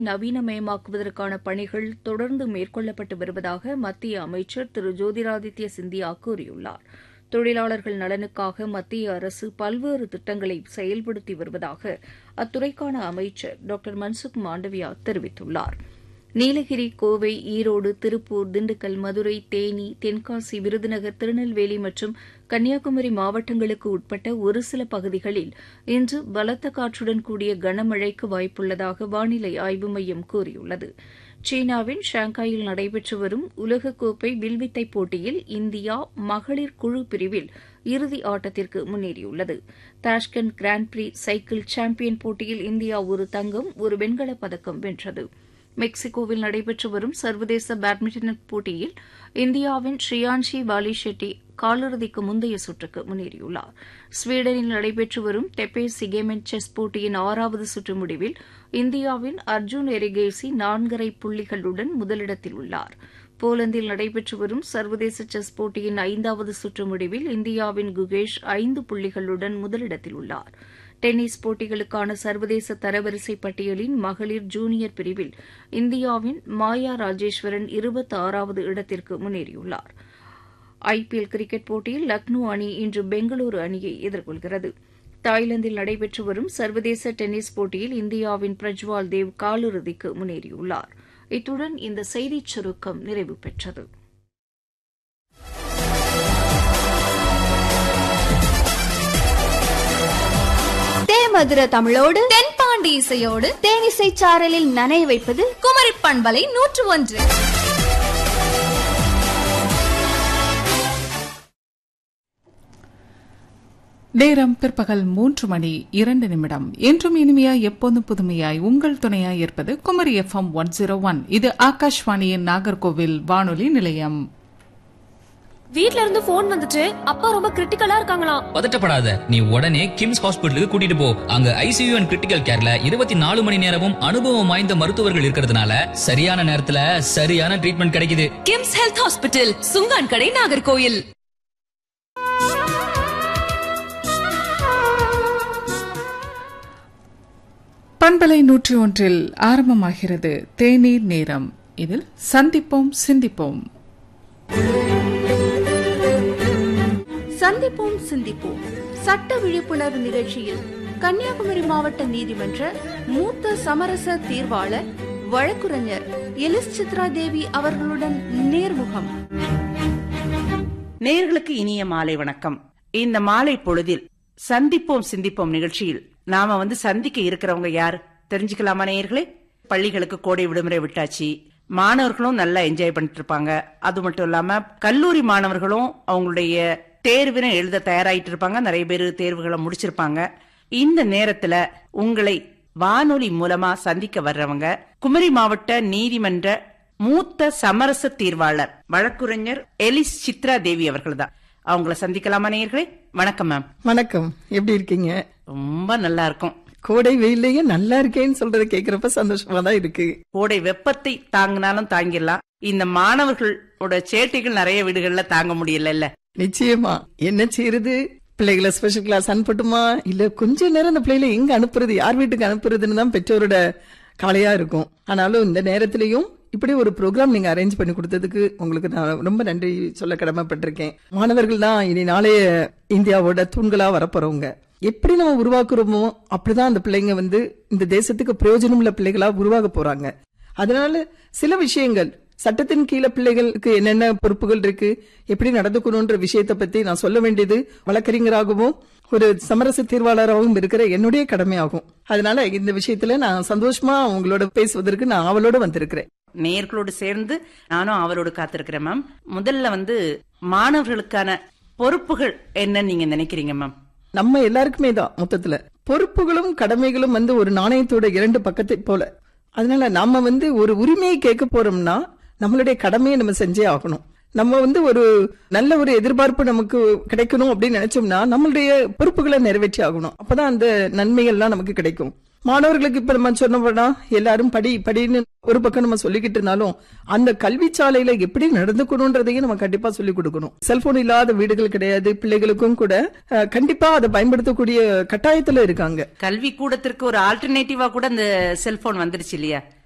நவீனமயமாக்குவதற்கான பணிகள் தொடர்ந்து மேற்கொள்ளப்பட்டு வருவதாக மத்திய அமைச்சர் திரு ஜோதிராதித்ய சிந்தியா கூறியுள்ளார் தொழிலாளர்கள் நலனுக்காக மத்திய அரசு பல்வேறு திட்டங்களை செயல்படுத்தி வருவதாக அத்துறைக்கான அமைச்சர் டாக்டர் மன்சுக் மாண்டவியா தெரிவித்துள்ளார் நீலகிரி கோவை ஈரோடு திருப்பூர் திண்டுக்கல் மதுரை தேனி தென்காசி விருதுநகர் திருநெல்வேலி மற்றும் கன்னியாகுமரி மாவட்டங்களுக்கு உட்பட்ட ஒரு சில பகுதிகளில் இன்று பலத்த காற்றுடன் கூடிய கனமழைக்கு வாய்ப்புள்ளதாக வானிலை ஆய்வு மையம் கூறியுள்ளது சீனாவின் ஷாங்காயில் நடைபெற்று வரும் உலகக்கோப்பை வில்வித்தை போட்டியில் இந்தியா மகளிர் குழு பிரிவில் இறுதி ஆட்டத்திற்கு முன்னேறியுள்ளது Tashkent grand prix cycle champion போட்டியில் இந்தியா ஒரு தங்கம் ஒரு வெண்கலப் பதக்கம் வென்றது மெக்சிகோவில் நடைபெற்று வரும் சர்வதேச பேட்மிண்டன் போட்டியில் இந்தியாவின் ஷ்ரியான்ஷி வாலி ஷெட்டி காலிறுதிக்கு முந்தைய சுற்றுக்கு முன்னேறியுள்ளார் ஸ்வீடனில் நடைபெற்று வரும் டெப்பே சிகேமென் செஸ் போட்டியின் ஆறாவது சுற்று முடிவில் இந்தியாவின் அர்ஜுன் எரிகேசி நான்கரை புள்ளிகளுடன் முதலிடத்தில் உள்ளார் போலந்தில் நடைபெற்று வரும் சர்வதேச செஸ் போட்டியின் ஐந்தாவது சுற்று முடிவில் இந்தியாவின் குகேஷ் ஐந்து புள்ளிகளுடன் முதலிடத்தில் உள்ளார் டென்னிஸ் போட்டிகளுக்கான சர்வதேச தரவரிசை பட்டியலின் மகளிர் ஜூனியர் பிரிவில் இந்தியாவின் மாயா ராஜேஸ்வரன் இருபத்தி ஆறாவது இடத்திற்கு முன்னேறியுள்ளார் ஐபிஎல் கிரிக்கெட் போட்டியில் லக்னோ அணி இன்று பெங்களூரு அணியை எதிர்கொள்கிறது தாய்லாந்தில் நடைபெற்று வரும் சர்வதேச டென்னிஸ் போட்டியில் இந்தியாவின் பிரஜ்வால் தேவ் காலிறுதிக்கு முன்னேறியுள்ளார் இத்துடன் இந்த செய்திச் சுருக்கம் நிறைவு பெற்றது தேமதுர தமிழோடு தென்பாண்டி இசையோடு தேனிசை சாரலில் நனைய வைப்பது குமரி பண்பலை நூற்று ஒன்று நேரம் பிற்பகல் மூன்று மணி இரண்டு நிமிடம் என்றும் இனிமையாய் எப்போதும் புதுமையாய் உங்கள் துணையாய் இருப்பது Kumari FM one zero one இது ஆகாஷ்வாணியின் நாகர்கோவில் வானொலி நிலையம் வீட்ல இருந்து போன் வந்துச்சு அப்பா ரொம்ப கிரிட்டிக்கலா இருக்காங்களாம் பதட்டப்படாத நீ உடனே கிம்ஸ் ஹாஸ்பிட்டலுக்கு கூட்டிட்டு போ அங்க ஐசியூ அண்ட் கிரிட்டிக்கல் கேர்ல இருபத்தி நாலு மணி நேரமும் அனுபவம் வாய்ந்த மருத்துவர்கள் இருக்கிறதுனால சரியான நேரத்துல சரியான ட்ரீட்மெண்ட் கிடைக்குது கிம்ஸ் ஹெல்த் ஹாஸ்பிட்டல் சுங்கான் கடை நாகர்கோயில் பண்பலை நூற்றி ஒன்றில் ஆரம்பமாகிறது தேநீர் நேரம் இதில் சந்திப்போம் சிந்திப்போம் சந்திப்போம் சிந்திப்போம் சட்ட விழிப்புணர்வு நிகழ்ச்சியில் கன்னியாகுமரி மாவட்ட நீதிமன்ற மூத்த சமரச தீர்வாளர் வழக்குரைஞர் எலிஸ் சித்ரா தேவி அவர்களுடன் நேர்முகம் நேர்களுக்கு இனிய மாலை வணக்கம் இந்த மாலை பொழுதில் சந்திப்போம் சிந்திப்போம் நிகழ்ச்சியில் நாம வந்து சந்திக்க இருக்கிறவங்க யார் தெரிஞ்சுக்கலாமா நேயர்களே பள்ளிகளுக்கு கோடை விடுமுறை விட்டாச்சு மாணவர்களும் நல்லா என்ஜாய் பண்ணிட்டு இருப்பாங்க அது மட்டும் இல்லாம கல்லூரி மாணவர்களும் அவங்களுடைய தேர்வினை எழுத தயாராயிட்டு இருப்பாங்க நிறைய பேர் தேர்வுகளை முடிச்சிருப்பாங்க இந்த நேரத்துல உங்களை வானொலி மூலமா சந்திக்க வர்றவங்க குமரி மாவட்ட நீதிமன்ற மூத்த சமரச தீர்வாளர் வழக்குரைஞர் எலிஸ் சித்ரா தேவி அவர்கள் தான் அவங்கள சந்திக்கலாமா நேயர்களே வணக்கம் மேம் வணக்கம் எப்படி இருக்கீங்க ரொம்ப நல்லா இருக்கும் கோடை வெயிலையே நல்லா இருக்கேன்னு சொல்றத கேக்குறப்ப சந்தோஷமா தான் இருக்கு கோடை வெப்பத்தை தாங்கினாலும் தாங்கிடலாம் இந்த மாணவர்களோட சேட்டைகள் நிறைய வீடுகள்ல தாங்க முடியல நிச்சயமா என்ன செய்யறது பிள்ளைகளை ஸ்பெஷல் கிளாஸ் அனுப்பட்டுமா இல்ல கொஞ்ச நேரம் அந்த பிள்ளைகளை எங்க அனுப்புறது யார் வீட்டுக்கு அனுப்புறதுன்னு தான் பெற்றோரோட கவலையா இருக்கும் ஆனாலும் இந்த நேரத்திலையும் இப்படி ஒரு ப்ரோக்ராம் நீங்க அரேஞ்ச் பண்ணி கொடுத்ததுக்கு உங்களுக்கு நான் ரொம்ப நன்றி சொல்ல கடமைப்பட்டிருக்கேன் மாணவர்கள் தான் இனி நாளைய இந்தியாவோட தூண்களா வரப்போறவங்க எப்படி நம்ம உருவாக்குறோமோ அப்படிதான் அந்த பிள்ளைங்க வந்து இந்த தேசத்துக்கு பிரயோஜனம் உள்ள பிள்ளைகளா உருவாக போறாங்க அதனால சில விஷயங்கள் சட்டத்தின் கீழே பிள்ளைகளுக்கு என்னென்ன பொறுப்புகள் இருக்கு எப்படி நடந்துக்கணும்ன்ற விஷயத்தை பத்தி நான் சொல்ல வேண்டியது வழக்கறிஞராகவும் ஒரு சமரச தீர்வாளராகவும் இருக்கிற என்னுடைய கடமையாகும் அதனால இந்த விஷயத்துல நான் சந்தோஷமா உங்களோட பேசுவதற்கு நான் அவளோட வந்திருக்கிறேன் நேர்களோடு சேர்ந்து நானும் அவரோடு காத்திருக்கிறேன் மேம் முதல்ல வந்து மாணவர்களுக்கான பொறுப்புகள் என்ன நீங்க நினைக்கிறீங்க மேம் நம்ம எல்லாருக்குமே தான் மொத்தத்துல பொறுப்புகளும் கடமைகளும் வந்து ஒரு நாணயத்தோட இரண்டு பக்கத்தை போல அதனால நம்ம வந்து ஒரு உரிமையை கேட்க போறோம்னா நம்மளுடைய கடமையை நம்ம செஞ்சே ஆகணும் நம்ம வந்து ஒரு நல்ல ஒரு எதிர்பார்ப்பு நமக்கு கிடைக்கணும் அப்படின்னு நினைச்சோம்னா நம்மளுடைய பொறுப்புகளை நிறைவேற்றி ஆகணும் அப்பதான் அந்த நன்மைகள்லாம் நமக்கு கிடைக்கும் மாணவர்களுக்கு இப்ப நம்ம சொன்னோம்னா எல்லாரும் படி படின்னு ஒரு பக்கம் நம்ம சொல்லிக்கிட்டு இருந்தாலும் அந்த கல்வி சாலையில எப்படி நடந்துக்கணும்ன்றதையும் நம்ம கண்டிப்பா சொல்லிக் கொடுக்கணும் செல்போன் இல்லாத வீடுகள் கிடையாது பிள்ளைகளுக்கும் கூட அஹ், கண்டிப்பா அதை பயன்படுத்தக்கூடிய கட்டாயத்துல இருக்காங்க கல்வி கூடத்திற்கு ஒரு ஆல்டர்னேட்டிவா கூட இந்த செல்போன் வந்துருச்சு இல்லையா